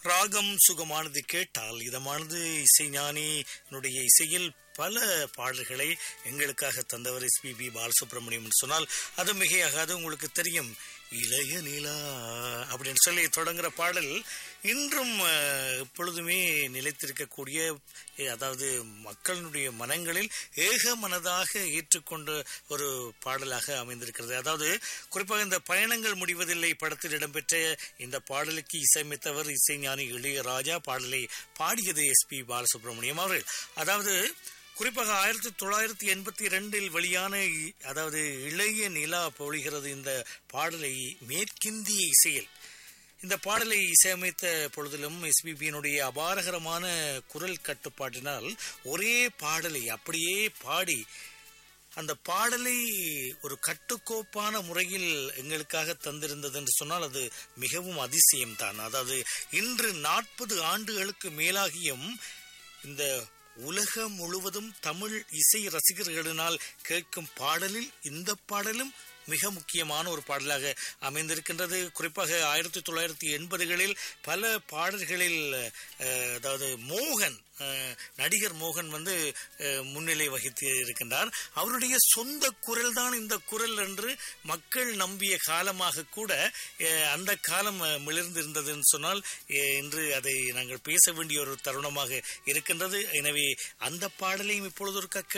ராகம் சுகமானது கேட்டால் இதமானது இசைஞானியினுடைய இசையில் பல பாடல்களை எங்களுக்காக தந்தவர் எஸ்பிபி பாலசுப்ரமணியம் என்று சொன்னால் அது மிகையாகாது உங்களுக்கு தெரியும் இளைய நிலா அப்படின்னு சொல்லி தொடங்குற பாடல் இன்றும் அஹ், எப்பொழுதுமே நிலைத்திருக்கக்கூடிய eh, அதாவது மக்களுடைய மனங்களில் ஏக மனதாக ஏற்றுக்கொண்ட ஒரு பாடலாக அமைந்திருக்கிறது அதாவது குறிப்பாக இந்த பயணங்கள் முடிவதில்லை படத்தில் இடம்பெற்ற இந்த பாடலுக்கு இசையமைத்தவர் இசைஞானி இளையராஜா பாடலை பாடியது எஸ்பி பாலசுப்ரமணியம் அவர்கள் அதாவது குறிப்பாக ஆயிரத்தி தொள்ளாயிரத்தி எண்பத்தி இரண்டில் வெளியான இ- அதாவது இளைய நிலா பொழிகிறது இந்த பாடலை மேற்கிந்திய இசையில் இந்த பாடலை இசையமைத்த பொழுதிலும் எஸ்பிபியினுடைய அபாரகரமான குரல் கட்டுப்பாட்டினால் ஒரே பாடலை அப்படியே பாடி அந்த பாடலை ஒரு கட்டுக்கோப்பான முறையில் எங்களுக்காக தந்திருந்தது என்று சொன்னால் அது மிகவும் அதிசயம்தான் அதாவது இன்று நாற்பது ஆண்டுகளுக்கு மேலாகியும் இந்த உலகம் முழுவதும் தமிழ் இசை ரசிகர்களினால் கேட்கும் பாடலில் இந்த பாடலும் மிக முக்கியமான ஒரு பாடலாக அமைந்திருக்கின்றது குறிப்பாக ஆயிரத்தி தொள்ளாயிரத்தி எண்பதுகளில் பல பாடல்களில் அஹ், அதாவது மோகன் அஹ், நடிகர் மோகன் வந்து அஹ், முன்னிலை வகித்து இருக்கின்றார் அவருடைய சொந்த குரல் தான் இந்த குரல் என்று மக்கள் நம்பிய காலமாக கூட அஹ், அந்த காலம் அஹ், மிளிர்ந்திருந்ததுன்னு சொன்னால் அஹ், இன்று அதை நாங்கள் பேச வேண்டிய ஒரு தருணமாக இருக்கின்றது எனவே அந்த பாடலையும் இப்பொழுது ஒரு